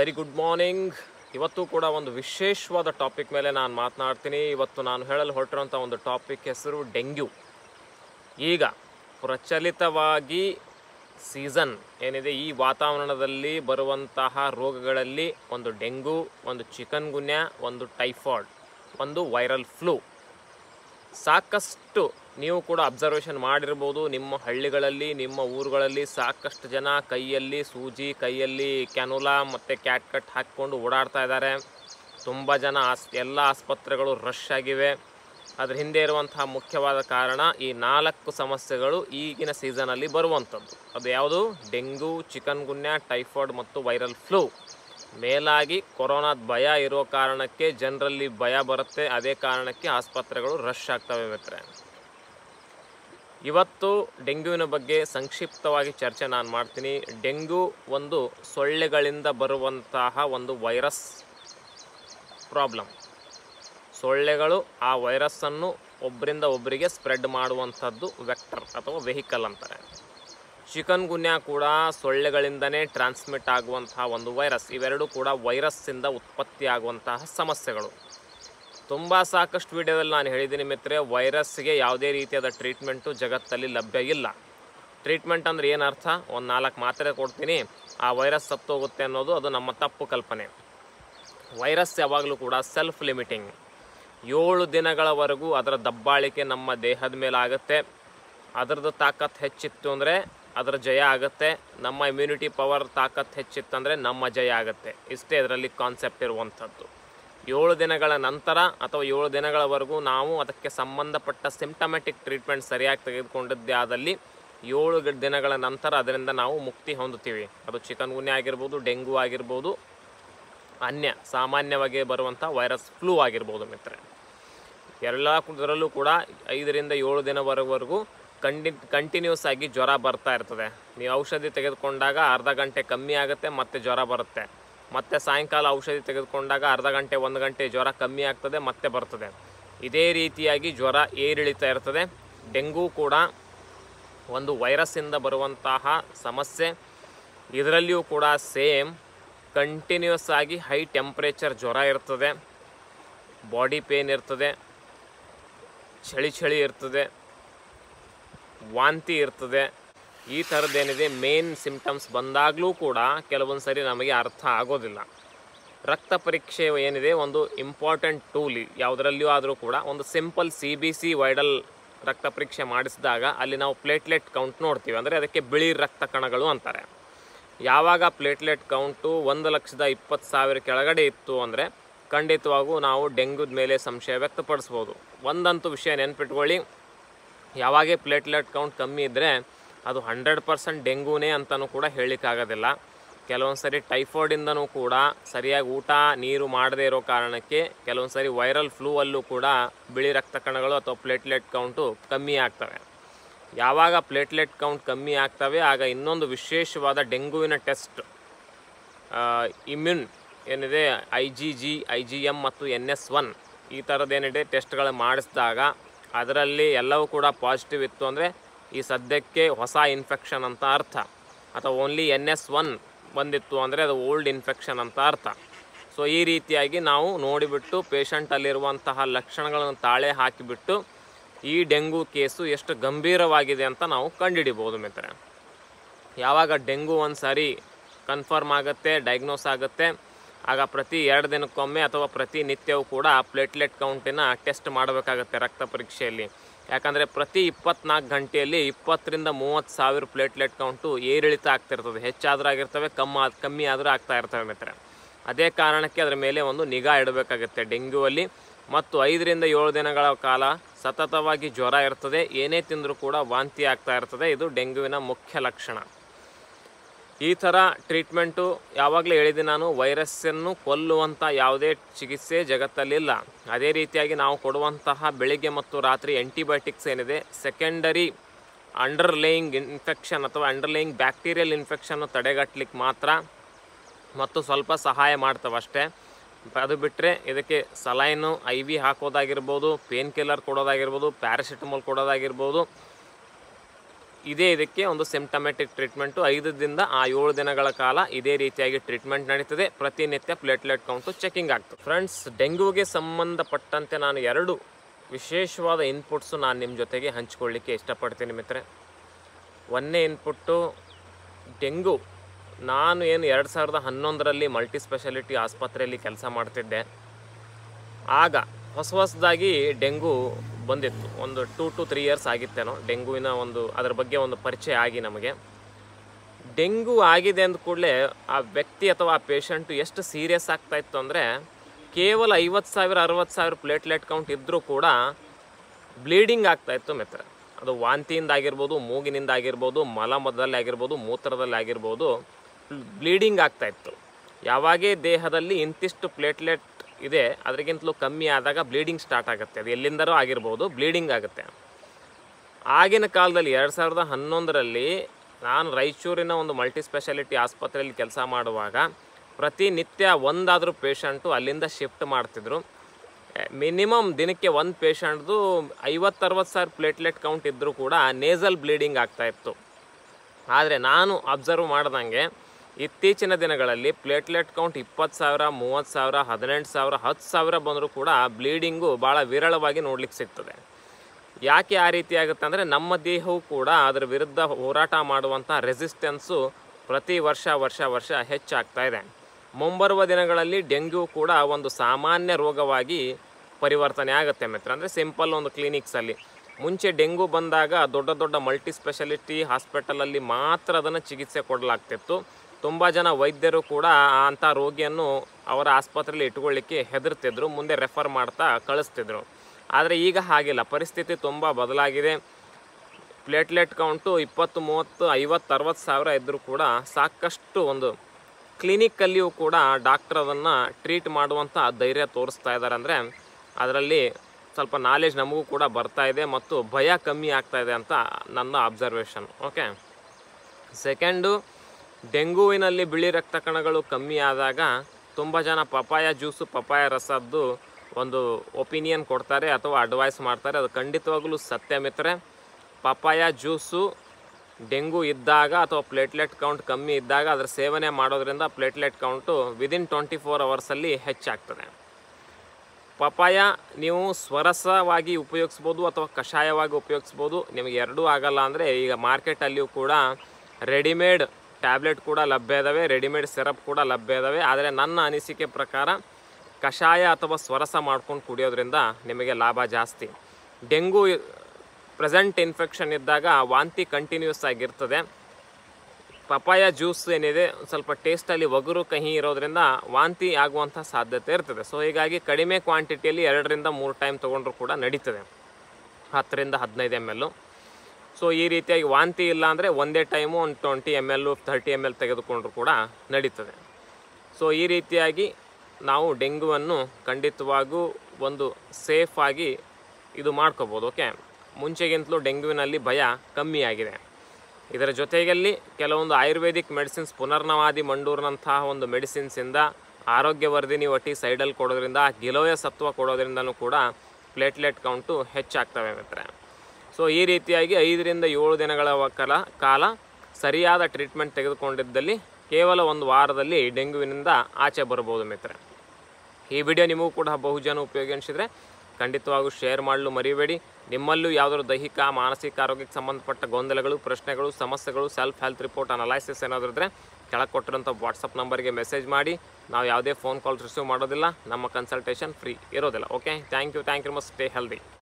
very good morning ಇವತ್ತು ಕೂಡ ಒಂದು ವಿಶೇಷವಾದ ಟಾಪಿಕ್ ಮೇಲೆ ನಾನು ಮಾತನಾಡ್ತೀನಿ ಇವತ್ತು ನಾನು ಹೇಳಲು ಹೊರಟಿರೋಂಥ ಒಂದು ಟಾಪಿಕ್ ಹೆಸರು ಡೆಂಗ್ಯೂ ಈಗ ಪ್ರಚಲಿತವಾಗಿ ಸೀಸನ್ ಏನಿದೆ ಈ ವಾತಾವರಣದಲ್ಲಿ ಬರುವಂತಹ ರೋಗಗಳಲ್ಲಿ ಒಂದು ಡೆಂಗು ಒಂದು ಚಿಕನ್ ಗುನ್ಯ ಒಂದು ಟೈಫಾಯ್ಡ್ ಒಂದು ವೈರಲ್ ಫ್ಲೂ ಸಾಕಷ್ಟು ನೀವು ಕೂಡ ಅಬ್ಸರ್ವೇಷನ್ ಮಾಡಿರ್ಬೋದು ನಿಮ್ಮ ಹಳ್ಳಿಗಳಲ್ಲಿ ನಿಮ್ಮ ಊರುಗಳಲ್ಲಿ ಸಾಕಷ್ಟು ಜನ ಕೈಯಲ್ಲಿ ಸೂಜಿ ಕೈಯಲ್ಲಿ ಕ್ಯಾನುಲಾ ಮತ್ತು ಕ್ಯಾಟ್ ಕಟ್ ಹಾಕ್ಕೊಂಡು ಓಡಾಡ್ತಾ ಇದ್ದಾರೆ ತುಂಬ ಜನ ಆಸ್ ಎಲ್ಲ ಆಸ್ಪತ್ರೆಗಳು ರಶ್ ಆಗಿವೆ ಅದ್ರ ಹಿಂದೆ ಇರುವಂತಹ ಮುಖ್ಯವಾದ ಕಾರಣ ಈ ನಾಲ್ಕು ಸಮಸ್ಯೆಗಳು ಈಗಿನ ಸೀಸನಲ್ಲಿ ಬರುವಂಥದ್ದು ಅದು ಯಾವುದು ಡೆಂಗು ಚಿಕನ್ ಗುನ್ಯ ಟೈಫಾಯ್ಡ್ ಮತ್ತು ವೈರಲ್ ಫ್ಲೂ ಮೇಲಾಗಿ ಕೊರೋನಾದ ಭಯ ಇರೋ ಕಾರಣಕ್ಕೆ ಜನರಲ್ಲಿ ಭಯ ಬರುತ್ತೆ ಅದೇ ಕಾರಣಕ್ಕೆ ಆಸ್ಪತ್ರೆಗಳು ರಶ್ ಆಗ್ತವೆ ಮಿತ್ರೆ ಇವತ್ತು ಡೆಂಗ್ಯೂವಿನ ಬಗ್ಗೆ ಸಂಕ್ಷಿಪ್ತವಾಗಿ ಚರ್ಚೆ ನಾನು ಮಾಡ್ತೀನಿ ಡೆಂಗ್ಯೂ ಒಂದು ಸೊಳ್ಳೆಗಳಿಂದ ಬರುವಂತಹ ಒಂದು ವೈರಸ್ ಪ್ರಾಬ್ಲಮ್ ಸೊಳ್ಳೆಗಳು ಆ ವೈರಸ್ಸನ್ನು ಒಬ್ಬರಿಂದ ಒಬ್ಬರಿಗೆ ಸ್ಪ್ರೆಡ್ ಮಾಡುವಂಥದ್ದು ವೆಕ್ಟರ್ ಅಥವಾ ವೆಹಿಕಲ್ ಅಂತಾರೆ ಚಿಕನ್ ಗುನ್ಯಾ ಕೂಡ ಸೊಳ್ಳೆಗಳಿಂದನೇ ಟ್ರಾನ್ಸ್ಮಿಟ್ ಆಗುವಂತಹ ಒಂದು ವೈರಸ್ ಇವೆರಡೂ ಕೂಡ ವೈರಸ್ಸಿಂದ ಉತ್ಪತ್ತಿಯಾಗುವಂತಹ ಸಮಸ್ಯೆಗಳು ತುಂಬ ಸಾಕಷ್ಟು ವಿಡಿಯೋದಲ್ಲಿ ನಾನು ಹೇಳಿದ್ದೀನಿ ಮಿತ್ರೆ ವೈರಸ್ಗೆ ಯಾವುದೇ ರೀತಿಯಾದ ಟ್ರೀಟ್ಮೆಂಟು ಜಗತ್ತಲ್ಲಿ ಲಭ್ಯ ಇಲ್ಲ ಟ್ರೀಟ್ಮೆಂಟ್ ಅಂದರೆ ಏನು ಅರ್ಥ ಒಂದು ನಾಲ್ಕು ಮಾತ್ರೆ ಕೊಡ್ತೀನಿ ಆ ವೈರಸ್ ಸತ್ತೋಗುತ್ತೆ ಅನ್ನೋದು ಅದು ನಮ್ಮ ತಪ್ಪು ಕಲ್ಪನೆ ವೈರಸ್ ಯಾವಾಗಲೂ ಕೂಡ ಸೆಲ್ಫ್ ಲಿಮಿಟಿಂಗ್ ಏಳು ದಿನಗಳವರೆಗೂ ಅದರ ದಬ್ಬಾಳಿಕೆ ನಮ್ಮ ದೇಹದ ಮೇಲೆ ಆಗುತ್ತೆ ಅದರದ್ದು ತಾಕತ್ ಹೆಚ್ಚಿತ್ತು ಅಂದರೆ ಅದರ ಜಯ ಆಗುತ್ತೆ ನಮ್ಮ ಇಮ್ಯುನಿಟಿ ಪವರ್ ತಾಕತ್ ಹೆಚ್ಚಿತ್ತಂದರೆ ನಮ್ಮ ಜಯ ಆಗುತ್ತೆ ಇಷ್ಟೇ ಇದರಲ್ಲಿ ಕಾನ್ಸೆಪ್ಟ್ ಇರುವಂಥದ್ದು ಏಳು ದಿನಗಳ ನಂತರ ಅಥವಾ ಏಳು ದಿನಗಳವರೆಗೂ ನಾವು ಅದಕ್ಕೆ ಸಂಬಂಧಪಟ್ಟ ಸಿಂಟಮೆಟಿಕ್ ಟ್ರೀಟ್ಮೆಂಟ್ ಸರಿಯಾಗಿ ತೆಗೆದುಕೊಂಡಿದ್ದೇ ಆದಲ್ಲಿ ಏಳು ಗ- ದಿನಗಳ ನಂತರ ಅದರಿಂದ ನಾವು ಮುಕ್ತಿ ಹೊಂದುತ್ತೀವಿ ಅದು ಚಿಕನ್ ಗುನ್ಯ ಆಗಿರ್ಬೋದು ಡೆಂಗು ಆಗಿರ್ಬೋದು ಅನ್ಯ ಸಾಮಾನ್ಯವಾಗಿ ಬರುವಂಥ ವೈರಸ್ ಫ್ಲೂ ಆಗಿರ್ಬೋದು ಮಿತ್ರೆ ಎಲ್ಲ ಇದರಲ್ಲೂ ಕೂಡ ಐದರಿಂದ ಏಳು ದಿನವರೆಗೂ ಕಂಡಿ ಕಂಟಿನ್ಯೂಸ್ ಆಗಿ ಜ್ವರ ಬರ್ತಾ ಇರ್ತದೆ ನೀವು ಔಷಧಿ ತೆಗೆದುಕೊಂಡಾಗ ಅರ್ಧ ಗಂಟೆ ಕಮ್ಮಿ ಆಗುತ್ತೆ ಮತ್ತೆ ಜ್ವರ ಬರುತ್ತೆ ಮತ್ತೆ ಸಾಯಂಕಾಲ ಔಷಧಿ ತೆಗೆದುಕೊಂಡಾಗ ಅರ್ಧ ಗಂಟೆ ಒಂದು ಗಂಟೆ ಜ್ವರ ಕಮ್ಮಿ ಆಗ್ತದೆ ಮತ್ತೆ ಬರ್ತದೆ ಇದೇ ರೀತಿಯಾಗಿ ಜ್ವರ ಏರಿಳಿತಾ ಇರ್ತದೆ ಡೆಂಗೂ ಕೂಡ ಒಂದು ವೈರಸ್ಸಿಂದ ಬರುವಂತಹ ಸಮಸ್ಯೆ ಇದರಲ್ಲಿಯೂ ಕೂಡ ಸೇಮ್ ಕಂಟಿನ್ಯೂಸ್ ಆಗಿ ಹೈ ಟೆಂಪ್ರೇಚರ್ ಜ್ವರ ಇರ್ತದೆ ಬಾಡಿ ಪೇನ್ ಇರ್ತದೆ ಚಳಿ ಚಳಿ ಇರ್ತದೆ ವಾಂತಿ ಇರ್ತದೆ ಈ ಥರದ್ದೇನಿದೆ ಮೇನ್ ಸಿಂಪ್ಟಮ್ಸ್ ಬಂದಾಗಲೂ ಕೂಡ ಕೆಲವೊಂದು ಸರಿ ನಮಗೆ ಅರ್ಥ ಆಗೋದಿಲ್ಲ ರಕ್ತ ಪರೀಕ್ಷೆ ಏನಿದೆ ಒಂದು ಇಂಪಾರ್ಟೆಂಟ್ ಟೂಲ್ ಯಾವುದರಲ್ಲಿಯೂ ಆದರೂ ಕೂಡ ಒಂದು simple C B C Widal ರಕ್ತ ಪರೀಕ್ಷೆ ಮಾಡಿಸಿದಾಗ ಅಲ್ಲಿ ನಾವು ಪ್ಲೇಟ್ಲೆಟ್ ಕೌಂಟ್ ನೋಡ್ತೀವಿ ಅಂದರೆ ಅದಕ್ಕೆ ಬಿಳಿ ರಕ್ತ ಕಣಗಳು ಅಂತಾರೆ ಯಾವಾಗ ಪ್ಲೇಟ್ಲೆಟ್ ಕೌಂಟು ಒಂದು ಲಕ್ಷದ ಇಪ್ಪತ್ತು ಸಾವಿರ ಕೆಳಗಡೆ ಇತ್ತು ಅಂದರೆ ಖಂಡಿತವಾಗೂ ನಾವು ಡೆಂಗ್ಯೂದ ಮೇಲೆ ಸಂಶಯ ವ್ಯಕ್ತಪಡಿಸ್ಬೋದು ಒಂದಂತೂ ವಿಷಯ ನೆನ್ಪಿಟ್ಕೊಳ್ಳಿ ಯಾವಾಗೇ ಪ್ಲೇಟ್ಲೆಟ್ ಕೌಂಟ್ ಕಮ್ಮಿ ಇದ್ದರೆ ಅದು ಹಂಡ್ರೆಡ್ ಪರ್ಸೆಂಟ್ ಡೆಂಗೂನೇ ಅಂತಲೂ ಕೂಡ ಹೇಳಲಿಕ್ಕಾಗೋದಿಲ್ಲ ಕೆಲವೊಂದು ಸರಿ ಟೈಫಾಯ್ಡಿಂದನೂ ಕೂಡ ಸರಿಯಾಗಿ ಊಟ ನೀರು ಮಾಡದೇ ಇರೋ ಕಾರಣಕ್ಕೆ ಕೆಲವೊಂದು ಸರಿ ವೈರಲ್ ಫ್ಲೂ ಅಲ್ಲೂ ಕೂಡ ಬಿಳಿ ರಕ್ತ ಕಣಗಳು ಅಥವಾ ಪ್ಲೇಟ್ಲೆಟ್ ಕೌಂಟು ಕಮ್ಮಿ ಆಗ್ತವೆ ಯಾವಾಗ ಪ್ಲೇಟ್ಲೆಟ್ ಕೌಂಟ್ ಕಮ್ಮಿ ಆಗ್ತವೆ ಆಗ ಇನ್ನೊಂದು ವಿಶೇಷವಾದ ಡೆಂಗೂವಿನ ಟೆಸ್ಟ್ ಇಮ್ಯೂನ್ ಏನಿದೆ I G G I G M ಮತ್ತು ಎನ್ ಎಸ್ ಒನ್ ಈ ಥರದ್ದೇನಿದೆ ಟೆಸ್ಟ್ಗಳು ಮಾಡಿಸಿದಾಗ ಅದರಲ್ಲಿ ಎಲ್ಲವೂ ಕೂಡ ಪಾಸಿಟಿವ್ ಇತ್ತು ಅಂದರೆ ಈ ಸದ್ಯಕ್ಕೆ ಹೊಸ ಇನ್ಫೆಕ್ಷನ್ ಅಂತ ಅರ್ಥ ಅಥವಾ ಓನ್ಲಿ ಎನ್ ಎಸ್ ಒನ್ ಬಂದಿತ್ತು ಅಂದರೆ ಅದು ಓಲ್ಡ್ ಇನ್ಫೆಕ್ಷನ್ ಅಂತ ಅರ್ಥ ಸೊ ಈ ರೀತಿಯಾಗಿ ನಾವು ನೋಡಿಬಿಟ್ಟು ಪೇಷಂಟಲ್ಲಿರುವಂತಹ ಲಕ್ಷಣಗಳನ್ನು ತಾಳೆ ಹಾಕಿಬಿಟ್ಟು ಈ ಡೆಂಗು ಕೇಸು ಎಷ್ಟು ಗಂಭೀರವಾಗಿದೆ ಅಂತ ನಾವು ಕಂಡುಹಿಡಿಬೋದು ಮಿತ್ರ ಯಾವಾಗ ಡೆಂಗು ಒಂದು ಸಾರಿ ಕನ್ಫರ್ಮ್ ಆಗುತ್ತೆ ಡಯಾಗ್ನೋಸ್ ಆಗುತ್ತೆ ಆಗ ಪ್ರತಿ ಎರಡು ದಿನಕ್ಕೊಮ್ಮೆ ಅಥವಾ ಪ್ರತಿನಿತ್ಯವೂ ಕೂಡ ಪ್ಲೇಟ್ಲೆಟ್ ಕೌಂಟಿನ ಟೆಸ್ಟ್ ಮಾಡಬೇಕಾಗತ್ತೆ ರಕ್ತ ಪರೀಕ್ಷೆಯಲ್ಲಿ ಯಾಕಂದರೆ ಪ್ರತಿ ಇಪ್ಪತ್ನಾಲ್ಕು ಗಂಟೆಯಲ್ಲಿ ಇಪ್ಪತ್ತರಿಂದ ಮೂವತ್ತು ಸಾವಿರ ಪ್ಲೇಟ್ಲೆಟ್ ಕೌಂಟು ಏರಿಳಿತ ಆಗ್ತಿರ್ತದೆ ಹೆಚ್ಚಾದರೂ ಆಗಿರ್ತವೆ ಕಮ್ಮ ಕಮ್ಮಿ ಆದರೂ ಆಗ್ತಾ ಇರ್ತವೆ ಮಿತ್ರ ಅದೇ ಕಾರಣಕ್ಕೆ ಅದರ ಮೇಲೆ ಒಂದು ನಿಗಾ ಇಡಬೇಕಾಗುತ್ತೆ ಡೆಂಗ್ಯೂವಲ್ಲಿ ಮತ್ತು ಐದರಿಂದ ಏಳು ದಿನಗಳ ಕಾಲ ಸತತವಾಗಿ ಜ್ವರ ಇರ್ತದೆ ಏನೇ ತಿಂದರೂ ಕೂಡ ವಾಂತಿ ಆಗ್ತಾ ಇರ್ತದೆ ಇದು ಡೆಂಗ್ಯೂವಿನ ಮುಖ್ಯ ಲಕ್ಷಣ ಈ ಥರ ಟ್ರೀಟ್ಮೆಂಟು ಯಾವಾಗಲೇ ಹೇಳಿದ್ದೀನಿ ನಾನು ವೈರಸ್ಸನ್ನು ಕೊಲ್ಲುವಂಥ ಯಾವುದೇ ಚಿಕಿತ್ಸೆ ಜಗತ್ತಲ್ಲಿಲ್ಲ ಅದೇ ರೀತಿಯಾಗಿ ನಾವು ಕೊಡುವಂತಹ ಬೆಳಿಗ್ಗೆ ಮತ್ತು ರಾತ್ರಿ ಆ್ಯಂಟಿಬಯೋಟಿಕ್ಸ್ ಏನಿದೆ ಸೆಕೆಂಡರಿ ಅಂಡರ್ಲೇಯಿಂಗ್ ಇನ್ಫೆಕ್ಷನ್ ಅಥವಾ ಅಂಡರ್ಲೇಯಿಂಗ್ ಬ್ಯಾಕ್ಟೀರಿಯಲ್ ಇನ್ಫೆಕ್ಷನ್ನು ತಡೆಗಟ್ಟಲಿಕ್ಕೆ ಮಾತ್ರ ಮತ್ತು ಸ್ವಲ್ಪ ಸಹಾಯ ಮಾಡ್ತವೆ ಅಷ್ಟೇ ಅದು ಬಿಟ್ಟರೆ ಇದಕ್ಕೆ ಸಲೈನು ಐ ವಿ ಹಾಕೋದಾಗಿರ್ಬೋದು ಪೇನ್ ಕಿಲ್ಲರ್ ಕೊಡೋದಾಗಿರ್ಬೋದು ಪ್ಯಾರಾಸಿಟಮೋಲ್ ಕೊಡೋದಾಗಿರ್ಬೋದು ಇದೇ ಇದಕ್ಕೆ ಒಂದು ಸಿಂಪ್ಟಮೆಟಿಕ್ ಟ್ರೀಟ್ಮೆಂಟು ಐದರಿಂದ ಆ ಏಳು ದಿನಗಳ ಕಾಲ ಇದೇ ರೀತಿಯಾಗಿ ಟ್ರೀಟ್ಮೆಂಟ್ ನಡೀತದೆ ಪ್ರತಿನಿತ್ಯ ಪ್ಲೇಟ್ಲೆಟ್ ಕೌಂಟು ಚೆಕಿಂಗ್ ಆಗ್ತದೆ ಫ್ರೆಂಡ್ಸ್ ಡೆಂಗ್ಯೂಗೆ ಸಂಬಂಧಪಟ್ಟಂತೆ ನಾನು ಎರಡು ವಿಶೇಷವಾದ ಇನ್ಪುಟ್ಸು ನಾನು ನಿಮ್ಮ ಜೊತೆಗೆ ಹಂಚ್ಕೊಳ್ಳಿಕ್ಕೆ ಇಷ್ಟಪಡ್ತೀನಿ ಮಿತ್ರೆ ಒಂದನೇ ಇನ್ಪುಟ್ಟು ಡೆಂಗು ನಾನು ಏನು ಎರಡು ಸಾವಿರದ ಹನ್ನೊಂದರಲ್ಲಿ ಮಲ್ಟಿ ಸ್ಪೆಷಾಲಿಟಿ ಆಸ್ಪತ್ರೆಯಲ್ಲಿ ಕೆಲಸ ಮಾಡ್ತಿದ್ದೆ ಆಗ ಹೊಸ ಹೊಸದಾಗಿ ಡೆಂಗು ಬಂದಿತ್ತು ಒಂದು ಟೂ ಟು ತ್ರೀ ಇಯರ್ಸ್ ಆಗಿತ್ತೇನೋ ಡೆಂಗುವಿನ ಒಂದು ಅದರ ಬಗ್ಗೆ ಒಂದು ಪರಿಚಯ ಆಗಿ ನಮಗೆ ಡೆಂಗು ಆಗಿದೆ ಅಂದ ಕೂಡಲೇ ಆ ವ್ಯಕ್ತಿ ಅಥವಾ ಆ ಪೇಷಂಟು ಎಷ್ಟು ಸೀರಿಯಸ್ ಆಗ್ತಾ ಇತ್ತು ಅಂದರೆ ಕೇವಲ ಐವತ್ತು ಸಾವಿರ ಅರವತ್ತು ಸಾವಿರ ಪ್ಲೇಟ್ಲೆಟ್ ಕೌಂಟ್ ಇದ್ದರೂ ಕೂಡ ಬ್ಲೀಡಿಂಗ್ ಆಗ್ತಾ ಇತ್ತು ಮಿತ್ರ ಅದು ವಾಂತಿಯಿಂದ ಆಗಿರ್ಬೋದು ಮೂಗಿನಿಂದ ಆಗಿರ್ಬೋದು ಮಲಮದಲ್ಲಿ ಆಗಿರ್ಬೋದು ಮೂತ್ರದಲ್ಲಿ ಆಗಿರ್ಬೋದು ಬ್ಲೀಡಿಂಗ್ ಆಗ್ತಾ ಇತ್ತು ಯಾವಾಗೇ ದೇಹದಲ್ಲಿ ಇಂತಿಷ್ಟು ಪ್ಲೇಟ್ಲೆಟ್ ಇದೆ ಅದಕ್ಕಿಂತಲೂ ಕಮ್ಮಿ ಆದಾಗ ಬ್ಲೀಡಿಂಗ್ ಸ್ಟಾರ್ಟ್ ಆಗುತ್ತೆ ಅದು ಎಲ್ಲಿಂದಲೂ ಆಗಿರ್ಬೋದು ಬ್ಲೀಡಿಂಗ್ ಆಗುತ್ತೆ ಆಗಿನ ಕಾಲದಲ್ಲಿ ಎರಡು ಸಾವಿರದ ಹನ್ನೊಂದರಲ್ಲಿ ನಾನು ರಾಯಚೂರಿನ ಒಂದು ಮಲ್ಟಿ ಸ್ಪೆಷಾಲಿಟಿ ಆಸ್ಪತ್ರೆಯಲ್ಲಿ ಕೆಲಸ ಮಾಡುವಾಗ ಪ್ರತಿನಿತ್ಯ ಒಂದಾದರೂ ಪೇಷಂಟು ಅಲ್ಲಿಂದ ಶಿಫ್ಟ್ ಮಾಡ್ತಿದ್ರು ಮಿನಿಮಮ್ ದಿನಕ್ಕೆ ಒಂದು ಪೇಷಂಟ್ದು ಐವತ್ತರವತ್ತು ಸಾವಿರ ಪ್ಲೇಟ್ಲೆಟ್ ಕೌಂಟ್ ಇದ್ದರೂ ಕೂಡ ನೇಸಲ್ ಬ್ಲೀಡಿಂಗ್ ಆಗ್ತಾ ಇತ್ತು ಆದರೆ ನಾನು ಅಬ್ಸರ್ವ್ ಮಾಡ್ದಂಗೆ ಇತ್ತೀಚಿನ ದಿನಗಳಲ್ಲಿ ಪ್ಲೇಟ್ಲೆಟ್ ಕೌಂಟ್ ಇಪ್ಪತ್ತು ಸಾವಿರ ಮೂವತ್ತು ಸಾವಿರ ಹದಿನೆಂಟು ಸಾವಿರ ಹತ್ತು ಸಾವಿರ ಬಂದರೂ ಕೂಡ ಬ್ಲೀಡಿಂಗು ಭಾಳ ವಿರಳವಾಗಿ ನೋಡ್ಲಿಕ್ಕೆ ಸಿಗ್ತದೆ ಯಾಕೆ ಆ ರೀತಿ ಆಗುತ್ತೆ ಅಂದರೆ ನಮ್ಮ ದೇಹವು ಕೂಡ ಅದರ ವಿರುದ್ಧ ಹೋರಾಟ ಮಾಡುವಂಥ ರೆಸಿಸ್ಟೆನ್ಸು ಪ್ರತಿ ವರ್ಷ ವರ್ಷ ವರ್ಷ ಹೆಚ್ಚಾಗ್ತಾ ಇದೆ ಮುಂಬರುವ ದಿನಗಳಲ್ಲಿ ಡೆಂಗ್ಯೂ ಕೂಡ ಒಂದು ಸಾಮಾನ್ಯ ರೋಗವಾಗಿ ಪರಿವರ್ತನೆ ಆಗುತ್ತೆ ಮಿತ್ರ ಅಂದರೆ ಸಿಂಪಲ್ ಒಂದು ಕ್ಲಿನಿಕ್ಸಲ್ಲಿ ಮುಂಚೆ ಡೆಂಗು ಬಂದಾಗ ದೊಡ್ಡ ದೊಡ್ಡ ಮಲ್ಟಿ ಸ್ಪೆಷಾಲಿಟಿ ಹಾಸ್ಪಿಟಲಲ್ಲಿ ಮಾತ್ರ ಅದನ್ನು ಚಿಕಿತ್ಸೆ ಕೊಡಲಾಗ್ತಿತ್ತು ತುಂಬ ಜನ ವೈದ್ಯರು ಕೂಡ ಅಂಥ ರೋಗಿಯನ್ನು ಅವರ ಆಸ್ಪತ್ರೆಯಲ್ಲಿ ಇಟ್ಕೊಳ್ಳಿಕ್ಕೆ ಹೆದರ್ತಿದ್ರು ಮುಂದೆ ರೆಫರ್ ಮಾಡ್ತಾ ಕಳಿಸ್ತಿದ್ರು ಆದರೆ ಈಗ ಹಾಗಿಲ್ಲ ಪರಿಸ್ಥಿತಿ ತುಂಬ ಬದಲಾಗಿದೆ ಪ್ಲೇಟ್ಲೆಟ್ ಕೌಂಟು ಇಪ್ಪತ್ತು ಮೂವತ್ತು ಐವತ್ತು ಅರವತ್ತು ಸಾವಿರ ಇದ್ದರೂ ಕೂಡ ಸಾಕಷ್ಟು ಒಂದು ಕ್ಲಿನಿಕ್ಕಲ್ಲಿಯೂ ಕೂಡ ಡಾಕ್ಟರ್ ಅದನ್ನು ಟ್ರೀಟ್ ಮಾಡುವಂಥ ಧೈರ್ಯ ತೋರಿಸ್ತಾ ಇದ್ದಾರೆ ಅಂದರೆ ಅದರಲ್ಲಿ ಸ್ವಲ್ಪ ನಾಲೆಜ್ ನಮಗೂ ಕೂಡ ಬರ್ತಾ ಇದೆ ಮತ್ತು ಭಯ ಕಮ್ಮಿ ಆಗ್ತಾ ಇದೆ ಅಂತ ನನ್ನ ಅಬ್ಸರ್ವೇಷನ್ ಓಕೆ ಸೆಕೆಂಡು ಡೆಂಗೂವಿನಲ್ಲಿ ಬಿಳಿ ರಕ್ತ ಕಣಗಳು ಕಮ್ಮಿ ಆದಾಗ ತುಂಬ ಜನ ಪಪಾಯ ಜ್ಯೂಸು ಪಪಾಯ ರಸದ್ದು ಒಂದು ಒಪಿನಿಯನ್ ಕೊಡ್ತಾರೆ ಅಥವಾ ಅಡ್ವೈಸ್ ಮಾಡ್ತಾರೆ ಅದು ಖಂಡಿತವಾಗಲೂ ಸತ್ಯ ಮಿತ್ರೆ ಪಪಾಯ ಜ್ಯೂಸು ಡೆಂಗು ಇದ್ದಾಗ ಅಥವಾ ಪ್ಲೇಟ್ಲೆಟ್ ಕೌಂಟ್ ಕಮ್ಮಿ ಇದ್ದಾಗ ಅದರ ಸೇವನೆ ಮಾಡೋದ್ರಿಂದ platelet count within twenty four ಅವರ್ಸಲ್ಲಿ ಹೆಚ್ಚಾಗ್ತದೆ ಪಪಾಯ ನೀವು ಸ್ವರಸವಾಗಿ ಉಪಯೋಗಿಸ್ಬೋದು ಅಥವಾ ಕಷಾಯವಾಗಿ ಉಪಯೋಗಿಸ್ಬೋದು ನಿಮಗೆ ಎರಡೂ ಆಗಲ್ಲ ಅಂದರೆ ಈಗ ಮಾರ್ಕೆಟಲ್ಲಿಯೂ ಕೂಡ ರೆಡಿಮೇಡ್ ಟ್ಯಾಬ್ಲೆಟ್ ಕೂಡ ಲಭ್ಯ ಇದ್ದಾವೆ ರೆಡಿಮೇಡ್ ಸಿರಪ್ ಕೂಡ ಲಭ್ಯ ಇದ್ದಾವೆ ಆದರೆ ನನ್ನ ಅನಿಸಿಕೆ ಪ್ರಕಾರ ಕಷಾಯ ಅಥವಾ ಸ್ವರಸ ಮಾಡ್ಕೊಂಡು ಕುಡಿಯೋದ್ರಿಂದ ನಿಮಗೆ ಲಾಭ ಜಾಸ್ತಿ ಡೆಂಗು ಪ್ರೆಸೆಂಟ್ ಇನ್ಫೆಕ್ಷನ್ ಇದ್ದಾಗ ವಾಂತಿ ಕಂಟಿನ್ಯೂಸ್ ಆಗಿರ್ತದೆ ಪಪಾಯ ಜ್ಯೂಸ್ ಏನಿದೆ ಸ್ವಲ್ಪ ಟೇಸ್ಟಲ್ಲಿ ಒಗರು ಕಹಿ ಇರೋದ್ರಿಂದ ವಾಂತಿ ಆಗುವಂಥ ಸಾಧ್ಯತೆ ಇರ್ತದೆ ಸೊ ಹೀಗಾಗಿ ಕಡಿಮೆ ಕ್ವಾಂಟಿಟಿಯಲ್ಲಿ ಎರಡರಿಂದ ಮೂರು ಟೈಮ್ ತೊಗೊಂಡ್ರು ಕೂಡ ನಡೀತದೆ ಹತ್ತರಿಂದ ಹದಿನೈದು ಎಮ್ ಎಲ್ಲು ಸೊ ಈ ರೀತಿಯಾಗಿ ವಾಂತಿ ಇಲ್ಲ ಅಂದರೆ ಒಂದೇ ಟೈಮು ಒಂದು twenty M L thirty M L ತೆಗೆದುಕೊಂಡ್ರು ಕೂಡ ನಡೀತದೆ ಸೊ ಈ ರೀತಿಯಾಗಿ ನಾವು ಡೆಂಗ್ಯೂವನ್ನು ಖಂಡಿತವಾಗೂ ಒಂದು ಸೇಫಾಗಿ ಇದು ಮಾಡ್ಕೋಬೋದು ಓಕೆ ಮುಂಚೆಗಿಂತಲೂ ಡೆಂಗ್ಯೂನಲ್ಲಿ ಭಯ ಕಮ್ಮಿ ಆಗಿದೆ ಇದರ ಜೊತೆಯಲ್ಲಿ ಕೆಲವೊಂದು ಆಯುರ್ವೇದಿಕ್ ಮೆಡಿಸಿನ್ಸ್ ಪುನರ್ನವಾದಿ ಮಂಡೂರಿನಂತಹ ಒಂದು ಮೆಡಿಸಿನ್ಸಿಂದ ಆರೋಗ್ಯವರ್ಧಿನಿ ಒಟ್ಟಿ ಸೈಡಲ್ಲಿ ಕೊಡೋದ್ರಿಂದ ಗಿಲೋಯ ಸತ್ವ ಕೊಡೋದ್ರಿಂದನೂ ಕೂಡ ಪ್ಲೇಟ್ಲೆಟ್ ಕೌಂಟು ಹೆಚ್ಚಾಗ್ತವೆ ಮಿತ್ರ ಸೊ ಈ ರೀತಿಯಾಗಿ ಐದರಿಂದ ಏಳು ದಿನಗಳ ವ- ಕಾಲ ಕಾಲ ಸರಿಯಾದ ಟ್ರೀಟ್ಮೆಂಟ್ ತೆಗೆದುಕೊಂಡಿದ್ದಲ್ಲಿ ಕೇವಲ ಒಂದು ವಾರದಲ್ಲಿ ಡೆಂಗ್ಯೂವಿನಿಂದ ಆಚೆ ಬರ್ಬೋದು ಮಿತ್ರ ಈ ವಿಡಿಯೋ ನಿಮಗೂ ಕೂಡ ಬಹುಜನ ಉಪಯೋಗ ಅನಿಸಿದರೆ ಖಂಡಿತವಾಗೂ ಶೇರ್ ಮಾಡಲು ಮರಿಬೇಡಿ ನಿಮ್ಮಲ್ಲೂ ಯಾವುದಾದ್ರು ದೈಹಿಕ ಮಾನಸಿಕ ಆರೋಗ್ಯಕ್ಕೆ ಸಂಬಂಧಪಟ್ಟ ಗೊಂದಲಗಳು ಪ್ರಶ್ನೆಗಳು ಸಮಸ್ಯೆಗಳು ಸೆಲ್ಫ್ ಹೆಲ್ತ್ ರಿಪೋರ್ಟ್ ಅನಲೈಸಿಸ್ ಏನಾದರೂ ಇದ್ದರೆ ಕೆಳಗೆ ಕೊಟ್ಟಿರೋಂಥ ವಾಟ್ಸಪ್ ನಂಬರ್ಗೆ ಮೆಸೇಜ್ ಮಾಡಿ ನಾವು ಯಾವುದೇ ಫೋನ್ ಕಾಲ್ ರಿಸೀವ್ ಮಾಡೋದಿಲ್ಲ ನಮ್ಮ ಕನ್ಸಲ್ಟೇಷನ್ ಫ್ರೀ ಇರೋದಿಲ್ಲ okay thank you thank you must stay healthy